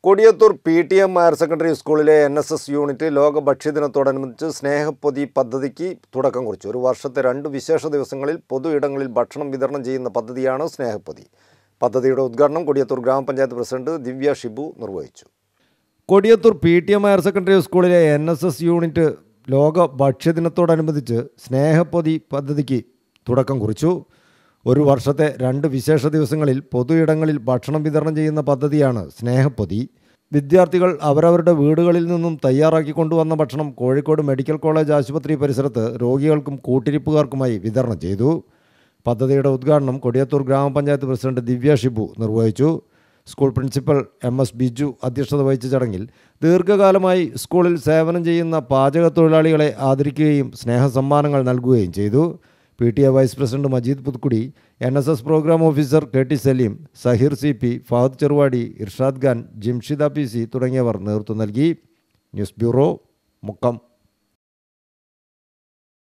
Kodiyathur P T M higher secondary സ്കൂളിലെ N S S unit ലോക ഭക്ഷ്യദിനത്തോടനുബന്ധിച്ച് സ്നേഹപ്പൊതി പദ്ധതിക്ക് തുടക്കം കുറിച്ചു ഒരു വർഷത്തെ രണ്ട് വിശേഷ ദിവസങ്ങളിൽ പൊതു ഇടങ്ങളിൽ ഭക്ഷണം വിതരണം ചെയ്യുന്ന പദ്ധതിയാണ് സ്നേഹപ്പൊതി പദ്ധതിയുടെ ഉദ്ഘാടനം കൊടിയത്തൂർ ഗ്രാമപഞ്ചായത്ത് പ്രസിഡന്റ് ദിവ്യ ഷിബു നിർവഹിച്ചു Kodiyathur P T M higher secondary സ്കൂളിലെ എൻ എസ് എസ് യൂണിറ്റ് ലോക ഭക്ഷ്യദിനത്തോടനുബന്ധിച്ച് സ്നേഹപ്പൊതി പദ്ധതിക്ക് തുടക്കം കുറിച്ചു ഒരു വർഷത്തെ രണ്ട് വിശേഷ ദിവസങ്ങളിൽ പൊതു ഇടങ്ങളിൽ ഭക്ഷണം വിതരണം ചെയ്യുന്ന പദ്ധതിയാണ് സ്നേഹപ്പൊതി വിദ്യാർത്ഥികൾ അവരവരുടെ വീടുകളിൽ നിന്നും തയ്യാറാക്കി കൊണ്ടുവന്ന ഭക്ഷണം കോഴിക്കോട് മെഡിക്കൽ കോളേജ് ആശുപത്രി പരിസരത്ത് രോഗികൾക്കും കൂട്ടിരിപ്പുകാർക്കുമായി വിതരണം ചെയ്തു പദ്ധതിയുടെ ഉദ്ഘാടനം കൊടിയത്തൂർ ഗ്രാമപഞ്ചായത്ത് പ്രസിഡന്റ് ദിവ്യ ഷിബു നിർവഹിച്ചു school principal M S Biju അധ്യക്ഷത വഹിച്ച ചടങ്ങിൽ ദീർഘകാലമായി സ്കൂളിൽ സേവനം ചെയ്യുന്ന പാചക തൊഴിലാളികളെ ആദരിക്കുകയും സ്നേഹസമ്മാനങ്ങൾ നൽകുകയും ചെയ്തു P T A vice president Majeed Puthukkudi N S S programme officer K T Saleem Saheer C P Fahad Cheruvadi Irshad Khan Jimshida P C തുടങ്ങിയവർ നേതൃത്വം നൽകി ന്യൂസ് ബ്യൂറോ മുക്കം